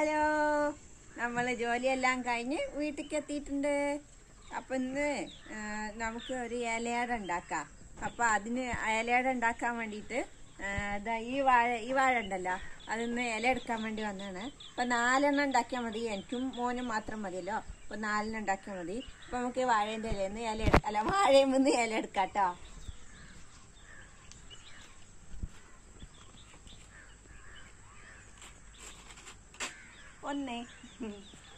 Hello നമ്മൾ ജോലിയെല്ലാം കഴിഞ്ഞ് വീട്ടിലേക്ക് എത്തിയിട്ടുണ്ട് അപ്പം ഇന്ന് ആ, നമുക്ക് ഒരു ഇലയട ഉണ്ടാക്കാം അപ്പം അതിന് ഇലയട ഉണ്ടാക്കാൻ വേണ്ടിയിട്ട് ആ, ദാ ഈ വാഴ ഈ വാഴ ഉണ്ടല്ലോ അതിന്ന് ഇല എടുക്കാൻ വേണ്ടി വന്നതാണ് അപ്പം നാലെണ്ണം ഉണ്ടാക്കിയാൽ മതി എനിക്കും മോനും മാത്രം മതിയല്ലോ അപ്പം നാലെണ്ണം ഉണ്ടാക്കിയാൽ മതി അപ്പം നമുക്ക് ഈ വാഴേൻ്റെ ഇലയിൽ ഇല എടു- അല്ല വാഴയിൽ നിന്ന് ഇല എടുക്കാം കേട്ടോ ഒന്നേ ഉം.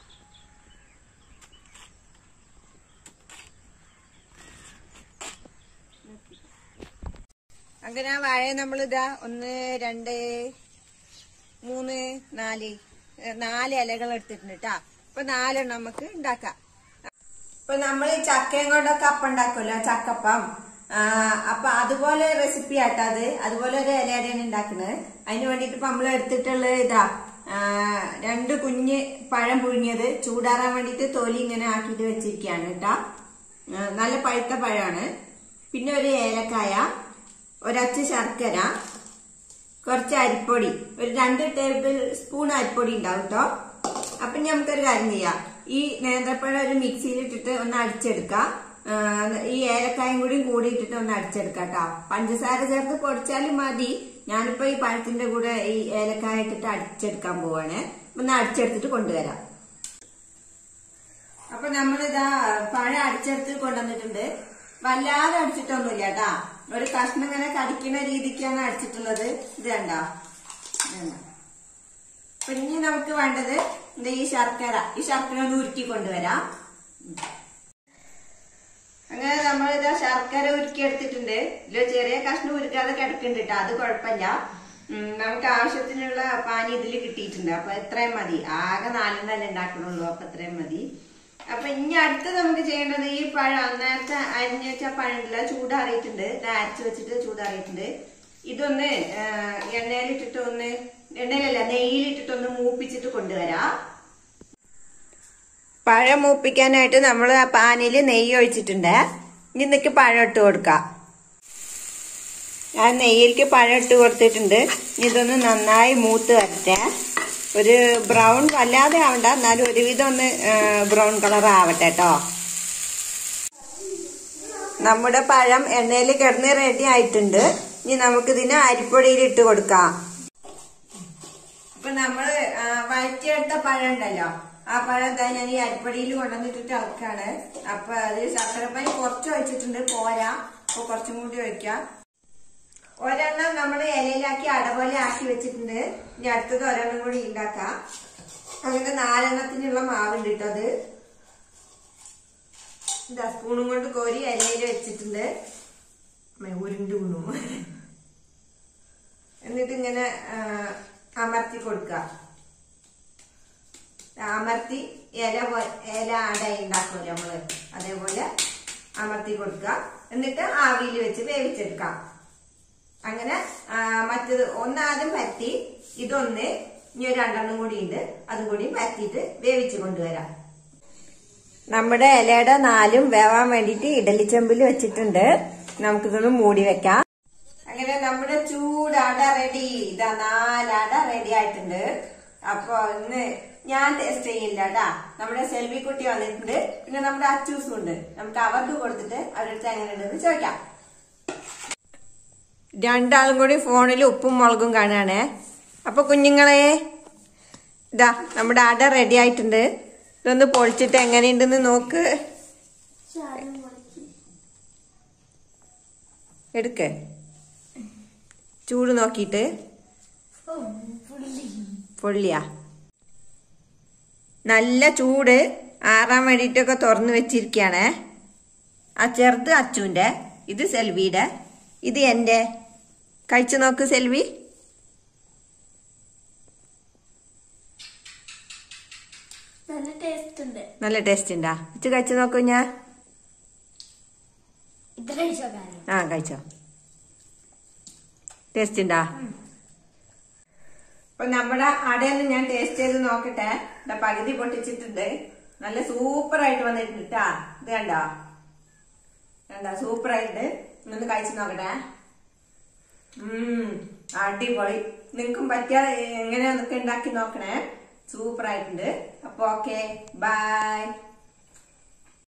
അങ്ങനെ ആ വാഴ നമ്മളിതാ ഒന്ന് രണ്ട് മൂന്ന് നാല് ഏ, നാല് ഇലകൾ എടുത്തിട്ടുണ്ട് കേട്ടാ അപ്പൊ നാലെണ്ണം നമുക്ക് ഉണ്ടാക്കാം ഇപ്പൊ നമ്മൾ ചക്കയും കൊണ്ടൊക്കെ അപ്പം ഉണ്ടാക്കുമല്ലോ ചക്കപ്പം ആ, അപ്പൊ അതുപോലെ റെസിപ്പി ആട്ടോ അത് അതുപോലെ ഒരു ഇലയടയാണ് ഉണ്ടാക്കുന്നത് അതിന് വേണ്ടിട്ട് ഇപ്പൊ നമ്മൾ എടുത്തിട്ടുള്ള ഇതാ ആ, രണ്ട് കുഞ്ഞ് പഴം പുഴുങ്ങിയത് ചൂടാറാൻ വേണ്ടിട്ട് തൊലി ഇങ്ങനെ ആക്കിയിട്ട് വെച്ചിരിക്കുകയാണ് കേട്ടാ ആ, നല്ല പഴുത്ത പഴമാണ് പിന്നെ ഒരു ഏലക്കായ ഒരച്ച് ശർക്കര കുറച്ച് അരിപ്പൊടി ഒരു രണ്ട് ടേബിൾ സ്പൂൺ അരിപ്പൊടി ഉണ്ടാവും കേട്ടോ അപ്പൊ ഇനി നമുക്കൊരു കാര്യം ചെയ്യാം ഈ നേന്ത്രപ്പഴം ഒരു മിക്സിയിൽ ഇട്ടിട്ട് ഒന്ന് അടിച്ചെടുക്കാം ആ, ഈ ഏലക്കായും കൂടി കൂടി ഇട്ടിട്ട് ഒന്ന് അടിച്ചെടുക്കാം കേട്ടോ പഞ്ചസാര ചേർത്ത് പൊടിച്ചാലും മതി ഞാനിപ്പോ ഈ പഴത്തിന്റെ കൂടെ ഈ ഏലക്കായ ഇട്ടിട്ട് അടിച്ചെടുക്കാൻ പോവാണ് ഒന്ന് അടിച്ചെടുത്തിട്ട് കൊണ്ടുവരാം അപ്പൊ നമ്മളിതാ പഴം അടിച്ചെടുത്ത് കൊണ്ടുവന്നിട്ടുണ്ട് വല്ലാതെ അടിച്ചിട്ടൊന്നുമില്ല കേട്ടാ ഒരു കഷ്ണം ഇങ്ങനെ കടിക്കുന്ന രീതിക്കാണ് അടിച്ചിട്ടുള്ളത് ഇത് കണ്ടോ ഇത് കണ്ടോ അപ്പൊ ഇനി നമുക്ക് വേണ്ടത് ഇത് ഈ ശർക്കര ഈ ശർക്കര ഒന്ന് ഉരുക്കി കൊണ്ടുവരാം അങ്ങനെ നമ്മൾ ഇതാ ശർക്കര ഉരുക്കി എടുത്തിട്ടുണ്ട് ഇതിൽ ചെറിയ കഷ്ണം ഉരുക്കാതെ കിടക്കുന്നുണ്ട് കേട്ടോ അത് കുഴപ്പമില്ല ഉം, നമുക്ക് ആവശ്യത്തിനുള്ള പാനി ഇതിൽ കിട്ടിയിട്ടുണ്ട് അപ്പൊ ഇത്രയും മതി ആകെ നാലെണ്ണല്ലേ ഉണ്ടാക്കണുള്ളൂ അപ്പൊ ഇത്രയും മതി അപ്പൊ ഇനി അടുത്ത് നമുക്ക് ചെയ്യേണ്ടത് ഈ പഴം നേരത്തെ അരിഞ്ഞു വെച്ച പഴം ഉണ്ടല്ലോ ചൂടാറിയിട്ടുണ്ട് ഇത് അരച്ച് വെച്ചിട്ട് ചൂടാറിയിട്ടുണ്ട് ഇതൊന്ന് ആ, എണ്ണയിലിട്ടിട്ട് ഒന്ന് എണ്ണയിലല്ല നെയ്യിലിട്ടിട്ട് ഒന്ന് മൂപ്പിച്ചിട്ട് കൊണ്ടുവരാം പഴം മൂപ്പിക്കാനായിട്ട് നമ്മൾ ആ പാനിൽ നെയ്യ് ഒഴിച്ചിട്ടുണ്ട് ഇനി നിനക്ക് പഴം ഇട്ട് കൊടുക്കാം ഞാൻ നെയ്യിലേക്ക് പഴം ഇട്ട് കൊടുത്തിട്ടുണ്ട് ഇനി ഇതൊന്ന് നന്നായി മൂത്ത് വരട്ടെ ഒരു ബ്രൗൺ വല്ലാതെ ആവണ്ട എന്നാലും ഒരുവിധം ഒന്ന് ബ്രൗൺ കളർ ആവട്ടെ കേട്ടോ നമ്മുടെ പഴം എണ്ണയിൽ കിടന്ന് റെഡി ആയിട്ടുണ്ട് ഇനി നമുക്കിതിനെ അരിപ്പൊടിയിൽ ഇട്ട് കൊടുക്കാം ഇപ്പൊ നമ്മള് ആ, വഴറ്റിയെടുത്ത പഴം ഉണ്ടല്ലോ ആ പഴം എന്താ ഞാൻ ഈ അരിപ്പടിയിൽ കൊണ്ടുവന്നിട്ടിട്ട് ഇളക്കാണ് അപ്പൊ അത് ശർക്കരപ്പാനി കുറച്ച് ഒഴിച്ചിട്ടുണ്ട് പോരാ അപ്പൊ കുറച്ചും കൂടി ഒഴിക്കാം ഒരെണ്ണം നമ്മൾ ഇലയിലാക്കി അടപോലെ ആക്കി വെച്ചിട്ടുണ്ട് ഇനി അടുത്തത് ഒരെണ്ണം കൂടി ഉണ്ടാക്കാം അങ്ങനെ നാലെണ്ണത്തിനുള്ള മാവുണ്ട് കേട്ടോ അത് ഇതാ സ്പൂണും കൊണ്ട് കോരി ഇലയിൽ വെച്ചിട്ടുണ്ട് അമ്മേ, ഉരുണ്ട് വീണു എന്നിട്ട് ഇങ്ങനെ ആ, അമർത്തി കൊടുക്കുക അമർത്തി ഇല പോ- ഇല അട ഉണ്ടാക്കുമല്ലോ നമ്മള് അതേപോലെ അമർത്തി കൊടുക്കുക എന്നിട്ട് ആവിയിൽ വെച്ച് വേവിച്ചെടുക്കാം അങ്ങനെ ആ, മറ്റത് ഒന്നാദ്യം പരത്തി ഇതൊന്ന് ഇനി ഒരു രണ്ടെണ്ണം കൂടി ഉണ്ട് അതും കൂടി പരത്തിയിട്ട് വേവിച്ച് കൊണ്ടുവരാം നമ്മുടെ ഇലയുടെ നാലും വേവാൻ വേണ്ടിയിട്ട് ഇഡലിച്ചെമ്പിൽ വെച്ചിട്ടുണ്ട് നമുക്കിതൊന്ന് മൂടി വെക്കാം അങ്ങനെ നമ്മുടെ ചൂടട റെഡി ഇതാ നാലട റെഡി ആയിട്ടുണ്ട് അപ്പൊ ഇന്ന് ഞാൻ ടേസ്റ്റ് ചെയ്യില്ല ട്ടാ നമ്മുടെ സെൽവി കുട്ടി വന്നിട്ടുണ്ട് പിന്നെ നമ്മുടെ അച്ചൂസും ഉണ്ട് നമുക്ക് അവർക്ക് കൊടുത്തിട്ട് അവരുടെ എങ്ങനെ ഉണ്ടെന്ന് ചോദിക്കാം രണ്ടാളും കൂടി ഫോണിൽ ഉപ്പും മുളകും കാണുകയാണേ അപ്പൊ കുഞ്ഞുങ്ങളെ ഇതാ നമ്മുടെ അട റെഡി ആയിട്ടുണ്ട് ഇതൊന്ന് പൊളിച്ചിട്ട് എങ്ങനെയുണ്ടെന്ന് നോക്ക് എടുക്ക് ചൂട് നോക്കിയിട്ട് പൊള്ളിയാ നല്ല ചൂട് ആറാൻ വേണ്ടിയിട്ടൊക്കെ തുറന്നു വെച്ചിരിക്കുകയാണേ ആ ചെറുത് അച്ചുവിന്റെ ഇത് സെൽവിയുടെ ഇത് എൻ്റെ കഴിച്ചു നോക്ക് സെൽവി നല്ല ടേസ്റ്റ് ഉണ്ട് നല്ല ടേസ്റ്റ് ഉണ്ടാ അച്ചു കഴിച്ചു നോക്കൂ ഞാൻ ഇത് കഴിച്ചോ കാര്യം ആ കഴിച്ചോ ടേസ്റ്റ് ഉണ്ടാ അപ്പൊ നമ്മുടെ അടയൊന്ന് ഞാൻ ടേസ്റ്റ് ചെയ്ത് നോക്കട്ടെ ദാ പകുതി പൊട്ടിച്ചിട്ടുണ്ട് നല്ല സൂപ്പർ ആയിട്ട് വന്നിട്ടുണ്ട് ട്ടാ ഇത് കണ്ടോ കണ്ടോ സൂപ്പർ ആയിട്ട് ഒന്ന് കഴിച്ചു നോക്കട്ടെ ഉം അടിപൊളി നിങ്ങൾക്കും പറ്റിയ എങ്ങനെയാന്നൊക്കെ ഉണ്ടാക്കി നോക്കണേ സൂപ്പർ ആയിട്ടുണ്ട് അപ്പൊ ഓക്കെ ബൈ